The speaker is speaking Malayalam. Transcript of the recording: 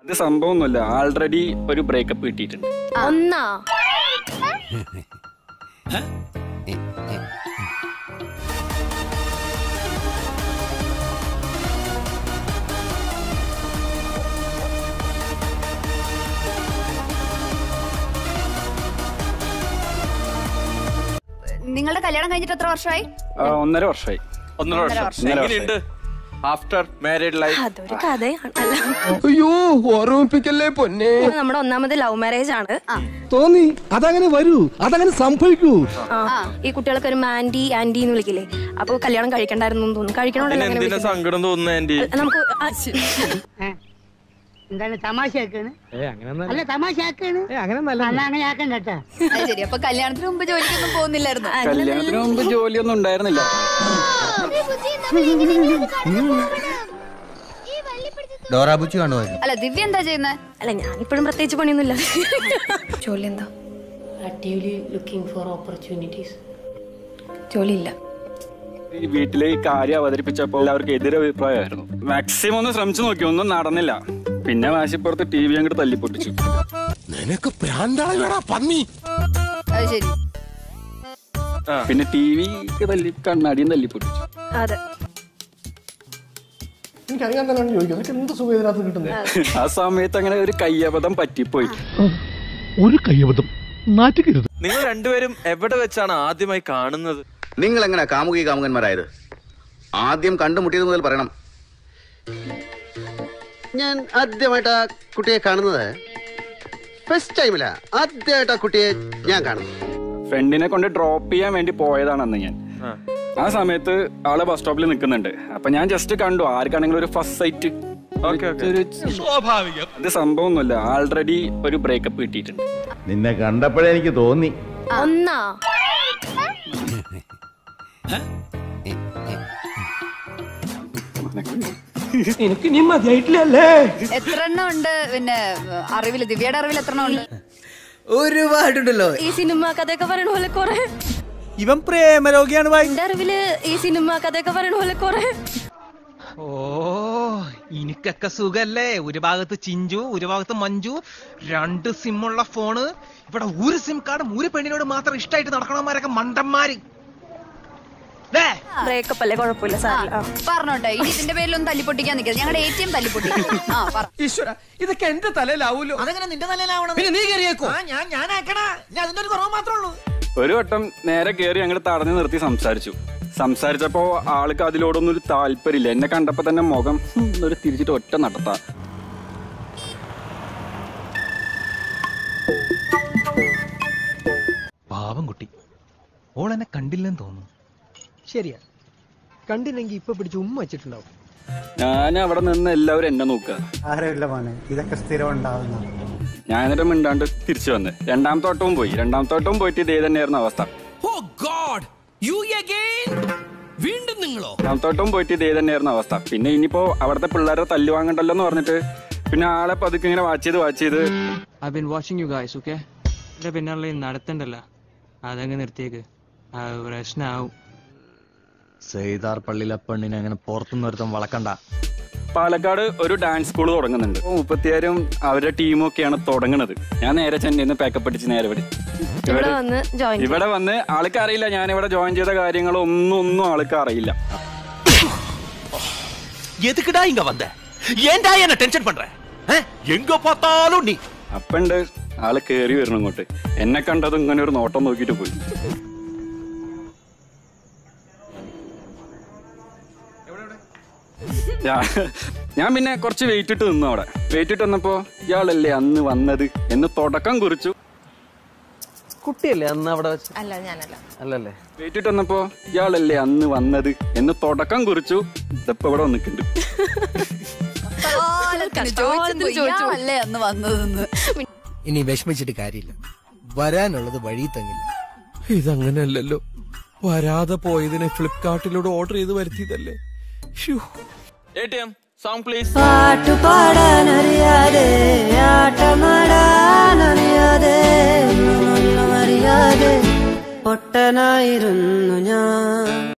ഇത് സംഭവമൊന്നുമില്ല ആൾറെഡി ഒരു ബ്രേക്കപ്പ് കിട്ടിയിട്ടുണ്ട് ഒന്നാ നിങ്ങളുടെ കല്യാണം കഴിഞ്ഞിട്ട് എത്ര വർഷമായി ആ, ഒന്നര വർഷമായി ഒന്നര വർഷം വർഷം. ഒന്നര എങ്ങനെയുണ്ട് ആഫ്റ്റർ മാരീഡ് ലൈഫ് അതൊരു കഥയാണ് അല്ല അയ്യോ ഓർമ്മിപ്പിക്കല്ലേ പൊന്നെ നമ്മുടെ ഒന്നാമത് ലവ് മാരേജ് ആണ് തോന്നി അതങ്ങനെ വരൂ അതങ്ങനെ സംഭവിക്കൂ ആ, ഈ കുട്ടികൾക്ക് ഒരു ആന്റി ആന്റി എന്ന് വിളിക്കില്ലേ അപ്പൊ കല്യാണം കഴിക്കണ്ടായിരുന്നു എന്ന് തോന്നുന്നു കഴിക്കണോണ്ടല്ലോ അങ്ങനെ എന്തിനാ വിളിക്കുന്നത്. സങ്കടം തോന്നുന്നു ആന്റി നമുക്ക് ആ, ശ്ശ്. എന്താണ് തമാശയാക്കാണ് അല്ല തമാശയാക്കാണ് അല്ല അങ്ങനെ ആക്കണ്ട കേട്ടാ അത് ശരി അപ്പൊ കല്യാണത്തിന് മുമ്പ് ജോലിക്കൊന്നും പോകുന്നില്ലായിരുന്നു കല്യാണത്തിന് മുമ്പ് ജോലിയൊന്നും ഉണ്ടായിരുന്നില്ല ഡോറാബുച്ചി കാണുമായിരുന്നു അല്ല ദിവ്യ എന്താ ചെയ്യുന്നത് അല്ല ഞാനിപ്പോഴും പ്രത്യേകിച്ച് പണിയൊന്നുമില്ല ജോലി എന്താ actively looking for opportunities. ജോലി ഇല്ല ഈ വീട്ടിലെ ഈ കാര്യം അവതരിപ്പിച്ചപ്പോൾ എല്ലാവർക്കും എതിരെ അഭിപ്രായമായിരുന്നു മാക്സിമം ഒന്ന് ശ്രമിച്ചു നോക്കി ഒന്നും നടന്നില്ല പിന്നെ വാശിപ്പുറത്ത് ടി വി അങ്ങോട്ട് തല്ലിപ്പൊട്ടിച്ചു നിനക്ക് പ്രാന്താളി വേടാ പന്നി അത് ശരി പിന്നെ ടി വിക്ക് തല്ലി കണ്ണാടിയും തല്ലിപ്പൊട്ടിച്ചു അതെ എനിക്കറിയാൻ തന്നെ ചോദിക്കും നിനക്ക് എന്ത് സുഖം ഇതിനകത്ത് കിട്ടുന്നത് ആ സമയത്ത് അങ്ങനെ ഒരു കയ്യബദ്ധം പറ്റിപ്പോയി ഒരു കയ്യബദ്ധം നാറ്റുകരുത് നിങ്ങൾ രണ്ടുപേരും എവിടെ വെച്ചാണ് ആദ്യമായി കാണുന്നത് നിങ്ങൾ എങ്ങനെ കാമുകി കാമുകന്മാരായത് ആദ്യം കണ്ടുമുട്ടിയത് മുതൽ പറയണം ഞാൻ ആദ്യമായിട്ട് ആ കുട്ടിയെ കാണുന്നത് ഫസ്റ്റ് ടൈമിലാ ആദ്യമായിട്ട് ആ കുട്ടിയെ ഞാൻ കാണുന്നു ഫ്രണ്ടിനെ കൊണ്ട് ഡ്രോപ്പ് ചെയ്യാൻ വേണ്ടി പോയതാണ് അന്ന് ഞാൻ ആ സമയത്ത് ആള് ബസ് സ്റ്റോപ്പിൽ നിൽക്കുന്നുണ്ട് അപ്പൊ ഞാൻ ജസ്റ്റ് കണ്ടു ആർക്കാണെങ്കിലും ഒരു ഫസ്റ്റ് സൈറ്റ് Okay, okay. സ്വാഭാവികം അത് സംഭവമൊന്നുമില്ല ആൾറെഡി ഒരു ബ്രേക്കപ്പ് കിട്ടിയിട്ടുണ്ട് നിന്നെ കണ്ടപ്പോഴേ എനിക്ക് തോന്നി ഒന്നാ എനിക്ക് ഇനി മതിയായിട്ടില്ലല്ലേ എത്ര എണ്ണം ഉണ്ട് പിന്നെ അറിവില് ദിവ്യയുടെ അറിവിൽ എത്ര എണ്ണം ഉണ്ട് ഒരുപാടുണ്ടല്ലോ ഈ സിനിമ കഥയൊക്കെ പറയണ പോലെ കൊറേ ഇവൻ പ്രേമരോഗിയാണ് എന്റെ അറിവില് ഈ സിനിമ കഥയൊക്കെ പറയണ പോലെ കൊറേ ഓ എനിക്കൊക്കെ സുഖല്ലേ ഒരു ഭാഗത്ത് ചിഞ്ചു ഒരു ഭാഗത്ത് മഞ്ജു രണ്ട് സിമ്മുള്ള ഫോണ് ഇവിടെ ഒരു സിം കാർഡും ഒരു പെണ്ണിനോട് മാത്രം ഇഷ്ടമായിട്ട് നടക്കണമാരൊക്കെ മണ്ടന്മാര് ദേ, ബ്രേക്കപ്പ് അല്ലേ കുഴപ്പമില്ല സാറില്ല പറഞ്ഞോട്ടെ ഇനി ഇതിന്റെ പേരിലൊന്നും തല്ലിപ്പൊട്ടിക്കാൻ നിൽക്കരുത് ഞങ്ങളുടെ എ ടി എം തല്ലിപ്പൊട്ടിക്കും ആ പറ ഈശ്വര ഇതൊക്കെ എന്റെ തലയിലാവൂലോ അതെങ്ങനെ നിന്റെ തലയിലാവണം പിന്നെ നീ കയറിയേക്കോ ഞാൻ ഞാൻ ആക്കണ ഞാൻ അതിന്റെ ഒരു കുറവ് മാത്രമേ ഉള്ളൂ ഒരു വട്ടം നേരെ കയറി ഞങ്ങൾ തടഞ്ഞു നിർത്തി സംസാരിച്ചു സംസാരിച്ചപ്പോ ആൾക്ക് അതിലോടൊന്നും ഒരു താല്പര്യമില്ല എന്നെ കണ്ടപ്പോ തന്നെ മുഖം ഹും, ഒരു തിരിച്ചിട്ട് ഒറ്റ നടത്താ പാവം കുട്ടി ഓൾ എന്നെ കണ്ടില്ലെന്ന് തോന്നുന്നു ശരിയാ കണ്ടില്ലെങ്കിൽ ഇപ്പൊ പിടിച്ച് ഉമ്മ വെച്ചിട്ടുണ്ടാവും ഞാൻ അവിടെ നിന്ന് എല്ലാവരും എന്നെ നോക്കുക ആരമില്ല മോനെ ഇതൊക്കെ സ്ഥിരം ഉണ്ടാവുന്ന ഞാൻ എന്നിട്ട് മിണ്ടാണ്ട് തിരിച്ചു വന്ന് രണ്ടാമത്തെ വട്ടവും പോയി രണ്ടാമത്തെ വട്ടവും പോയിട്ട് ഇതേ തന്നെയായിരുന്നു അവസ്ഥ വീണ്ടും നിങ്ങളോ രണ്ടാമത്തെ വട്ടവും പോയിട്ട് ഇതേ തന്നെയായിരുന്നു അവസ്ഥ പിന്നെ ഇനിയിപ്പോ അവിടുത്തെ പിള്ളേരെ തല്ലു വാങ്ങണ്ടല്ലോ എന്ന് പറഞ്ഞിട്ട് പിന്നെ ആളെ പതുക്കെ ഇങ്ങനെ വാച്ച് ചെയ്ത് വാച്ച് ചെയ്ത് I've been watching you guys, okay? എന്റെ പിന്നാലെ ഈ നടത്തണ്ടല്ല അതങ്ങ് നിർത്തിയേക്ക് അത് പ്രശ്നാവും സെയ്താർ പള്ളിയിലെ പെണ്ണിനെ അങ്ങനെ പുറത്തുനിന്ന് ഒരുത്തം വളക്കണ്ട പാലക്കാട് ഒരു ഡാൻസ് സ്കൂൾ തുടങ്ങുന്നുണ്ട് അപ്പൊ മുപ്പത്തിയാരും അവരുടെ ടീമും ഒക്കെയാണ് തുടങ്ങുന്നത് ഞാൻ നേരെ ചെന്നൈന്ന് പാക്കപ്പ് അടിച്ച് നേരെ ഇവിടെ ഇവിടെ വന്ന് ജോയിൻ ഇവിടെ വന്ന് ആൾക്ക് അറിയില്ല ഞാൻ ഇവിടെ ജോയിൻ ചെയ്ത കാര്യങ്ങളോ ഒന്നും ഒന്നും ആൾക്ക് അറിയില്ല எதுக்குடா இங்க வந்த ஏன்டா என்ன டென்ஷன் பண்ற எங்க பார்த்தாலும் நீ അപ്പണ്ട് ആള് കേറി വരണം ഇങ്ങോട്ട് എന്നെ കണ്ടതും ഇങ്ങനെ ഒരു നോട്ടം നോക്കിയിട്ട് പോയി ഞാ- ഞാൻ പിന്നെ കുറച്ച് വെയിറ്റ് ഇട്ട് നിന്നു അവിടെ വെയിറ്റ് ഇട്ട് വന്നപ്പോ ഇയാളല്ലേ അന്ന് വന്നത് എന്ന് തുടക്കം കുറിച്ചു കുട്ടിയല്ലേ അന്ന് അവിടെ വെച്ച് അല്ല ഞാനല്ല അല്ലല്ലേ വെയിറ്റ് ഇട്ട് വന്നപ്പോ ഇയാളല്ലേ അന്ന് വന്നത് എന്ന് തുടക്കം കുറിച്ചു ഇതപ്പോ ഇവിടെ വന്നിട്ടുണ്ട് കാലത്തിന് ചോദിച്ചത് ഇയാളല്ലേ അന്ന് വന്നതെന്ന് ഇനി വിഷമിച്ചിട്ട് കാര്യമില്ല വരാനുള്ളത് വഴി തങ്ങില്ല ഇതങ്ങനെയല്ലല്ലോ വരാതെ പോയതിനെ ഫ്ലിപ്കാർട്ടിലൂടെ ഓർഡർ ചെയ്ത് വരുത്തിയതല്ലേ ശ്ശോ. A T M song please പാട്ടുപാടാനറിയാതെ ആട്ടമാടാനറിയാതെ ഒന്നും അറിയാതെ പൊട്ടനായിരുന്നു ഞാൻ